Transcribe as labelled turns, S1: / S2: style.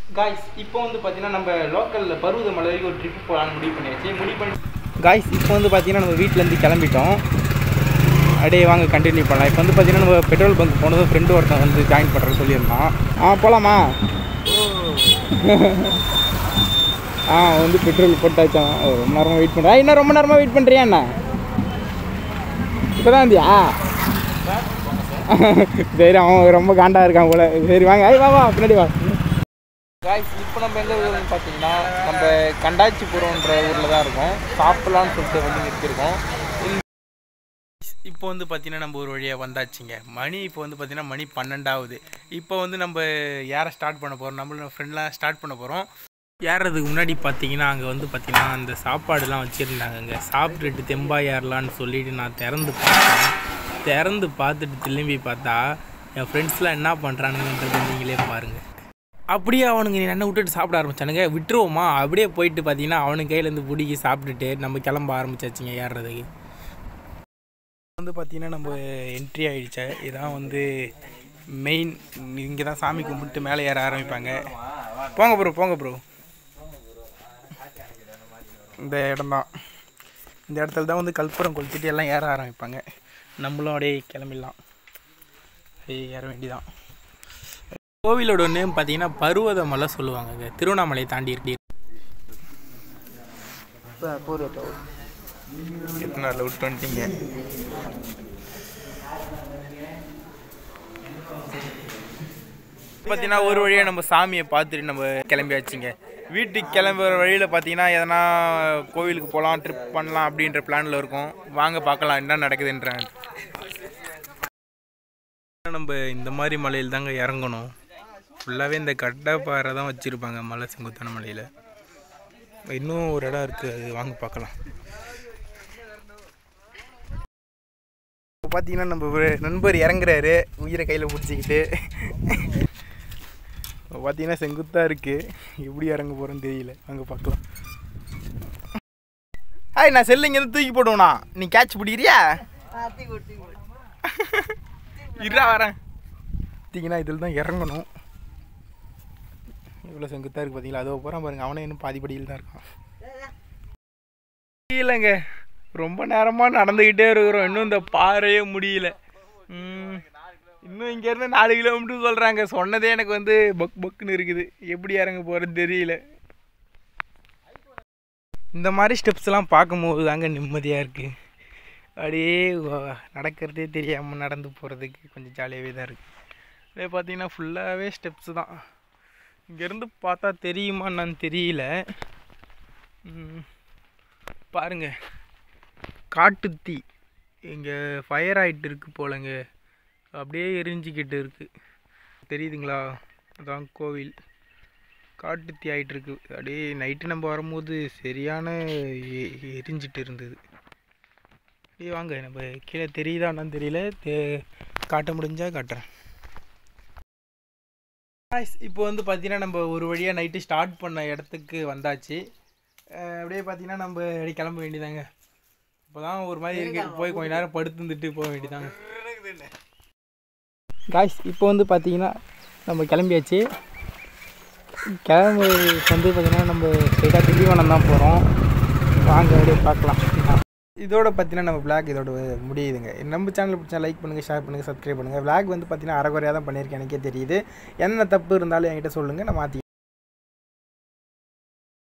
S1: guys இப்போ வந்து பார்த்தீங்கன்னா நம்ம லோக்கலில் பருவத மலை வரைக்கும் ஒரு ட்ரிப் போகலான்னு முடிவு பண்ணியாச்சு முடிவு பண்ணி காய்ஸ் இப்போ வந்து பார்த்தீங்கன்னா நம்ம வீட்டிலேருந்து கிளம்பிட்டோம் அப்படியே வாங்க கண்டினியூ பண்ணலாம் இப்போ வந்து பார்த்தீங்கன்னா நம்ம பெட்ரோல் பங்க் போனதும் ஃப்ரெண்டு ஒருத்தன் வந்து ஜாயின் பண்ணுறது சொல்லியிருந்தான் ஆ போகலாமா ஆ வந்து பெட்ரோல் போட்டாச்சான் ஓ, ரொம்ப நேரமாக வெயிட் பண்ணுறேன் இன்னும் ரொம்ப நேரமாக வெயிட் பண்ணுறியா என்ன இப்போ தான் வந்தியா சரி அவன் ரொம்ப காண்டா இருக்கான் போல சரி வாங்க ஐய் வா வா பின்னாடி வா காய்ஸ் இப்போ நம்ம எங்கே இருக்கோம்னு பார்த்தீங்கன்னா நம்ம கண்டாச்சிபுரம்ன்ற ஊரில் தான் இருக்கோம் சாப்பிட்லான்னு சொல்லிட்டு வந்து நிறுத்திருக்கோம் இப்போ வந்து பார்த்தீங்கன்னா நம்ம ஒரு வழியாக வந்தாச்சுங்க மணி இப்போ வந்து பார்த்தீங்கன்னா மணி பன்னெண்டாவது இப்போ வந்து நம்ம ஏற ஸ்டார்ட் பண்ண போகிறோம் நம்மளோட ஃப்ரெண்ட்லாம் ஸ்டார்ட் பண்ண போகிறோம் ஏறுறதுக்கு முன்னாடி பார்த்தீங்கன்னா அங்கே வந்து பார்த்தீங்கன்னா அந்த சாப்பாடுலாம் வச்சுருந்தாங்கங்க சாப்பிட்டுட்டு தெம்பா ஏறலான்னு சொல்லிட்டு நான் திறந்து பார்த்தேன் திறந்து பார்த்துட்டு திரும்பி பார்த்தா என் ஃப்ரெண்ட்ஸ்லாம் என்ன பண்ணுறானுங்கன்றது நீங்களே பாருங்கள் அப்படியே அவனுங்க நீ என்ன விட்டுட்டு சாப்பிட ஆரம்பிச்சானுங்க விட்டுருவோமா அப்படியே போயிட்டு பார்த்தீங்கன்னா அவனுக்கு கையிலேருந்து பிடிக்கி சாப்பிட்டுட்டு நம்ம கிளம்ப ஆரம்பிச்சாச்சுங்க ஏறுறதுக்கு வந்து பார்த்தீங்கன்னா நம்ம என்ட்ரி ஆகிடுச்சா இதான் வந்து மெயின் இங்கே தான் சாமி கும்பிட்டு மேலே ஏற ஆரம்பிப்பாங்க போங்க ப்ரோ போங்க ப்ரோ இந்த இடம்தான் இந்த இடத்துல தான் வந்து கற்பூரம் கொளுத்திட்டு எல்லாம் ஏற ஆரம்பிப்பாங்க நம்மளும் அப்படியே கிளம்பிடலாம் அப்படியே ஏற வேண்டியதான் கோவிலோட நேம் பார்த்தீங்கன்னா பருவத மலை சொல்லுவாங்க திருவண்ணாமலை தாண்டி இருக்கு எத்தனை நாளில் விட்டு வந்துட்டீங்க பார்த்தீங்கன்னா ஒரு வழியாக நம்ம சாமியை பார்த்துட்டு நம்ம கிளம்பியாச்சுங்க வீட்டுக்கு கிளம்புற வழியில் பார்த்தீங்கன்னா எதனா கோவிலுக்கு போகலாம் ட்ரிப் பண்ணலாம் அப்படின்ற பிளானில் இருக்கோம் வாங்க பார்க்கலாம் என்ன நடக்குதுன்றாங்க நம்ம இந்த மாதிரி மலையில் தாங்க இறங்கணும் ஃபுல்லாகவே இந்த கட்டப்பாறை தான் வச்சுருப்பாங்க மலை செங்குத்தான மலையில் இன்னும் ஒரு இடம் இருக்குது அது வாங்க பார்க்கலாம் இப்போ பார்த்தீங்கன்னா நம்ம ஒரு நண்பர் இறங்குறாரு உயிரை கையில் பிடிச்சிக்கிட்டு இப்போ பார்த்தீங்கன்னா செங்குத்தாக இருக்குது எப்படி இறங்க போகிறோன்னு தெரியல அங்கே பார்க்கலாம் ஹாய் நான் செல்லு இங்கேருந்து தூக்கி போடுவேண்ணா நீ கேட்ச் பிடிக்கிறியா இருடா வரேன் பார்த்தீங்கன்னா இதில் தான் இறங்கணும் இவ்வளோ செங்குத்தாக இருக்குது பார்த்தீங்களா அதோ போகிறான் பாருங்க அவனே இன்னும் பாதிப்படியில் தான் இருக்கான் இல்லைங்க ரொம்ப நேரமாக நடந்துக்கிட்டே இருக்கிறோம் இன்னும் இந்த பாறையே முடியல ம், இன்னும் இங்கேருந்து நாலு கிலோமீட்டர் சொல்கிறாங்க சொன்னதே எனக்கு வந்து பக் பக்குன்னு இருக்குது எப்படி இறங்க போகிறது தெரியல இந்த மாதிரி ஸ்டெப்ஸ்லாம் பார்க்கும்போது தாங்க நிம்மதியாக இருக்குது அப்படியே வ- நடக்கிறதே தெரியாமல் நடந்து போகிறதுக்கு கொஞ்சம் ஜாலியாகவே தான் இருக்குது அதே பார்த்தீங்கன்னா ஃபுல்லாகவே ஸ்டெப்ஸு தான் இங்கேருந்து பார்த்தா தெரியுமா என்னன்னு தெரியல ம், பாருங்க காட்டுத்தீ இங்கே ஃபயர் ஆகிட்டு இருக்கு போலங்க அப்படியே எரிஞ்சிக்கிட்டு இருக்கு தெரியுதுங்களா அதான் கோவில் காட்டுத்தீ ஆகிட்டு இருக்கு அப்படியே நைட்டு நம்ம வரும்போது சரியான எ- எரிஞ்சிட்டு இருந்தது அப்படியே வாங்க நம்ம கீழே தெரியுதா என்னன்னு தெரியல தே காட்ட முடிஞ்சா காட்டுறேன் Guys, இப்போ வந்து பார்த்தீங்கன்னா நம்ம ஒரு வழியாக நைட்டு ஸ்டார்ட் பண்ண இடத்துக்கு வந்தாச்சு அஹ் அப்படியே பார்த்தீங்கன்னா நம்ம அப்படியே கிளம்ப வேண்டியதாங்க இப்போ தான் ஒரு மாதிரி இருக்கு போய் கொஞ்ச நேரம் படுத்துந்துட்டு போக வேண்டியதாங்க காய்ஸ் இப்போ வந்து பார்த்தீங்கன்னா நம்ம கிளம்பியாச்சு கிளம்பு வந்து பார்த்தீங்கன்னா நம்ம ஸ்ட்ரைட்டாக திண்டிவனம் தான் போகிறோம் வாங்க அப்படியே பார்க்கலாம் இதோட பார்த்தீங்கன்னா நம்ம விளாக் இதோட முடியுதுங்க நம்ம சேனல் பிடிச்சா லைக் பண்ணுங்கள் ஷேர் பண்ணுங்கள் சப்ஸ்கிரைப் பண்ணுங்கள் விளாக் வந்து பார்த்தீங்கன்னா அரைகுறையாக தான் பண்ணியிருக்கேன் எனக்கே தெரியுது என்ன தப்பு இருந்தாலும் என்கிட்ட சொல்லுங்கள் நான் மாற்றி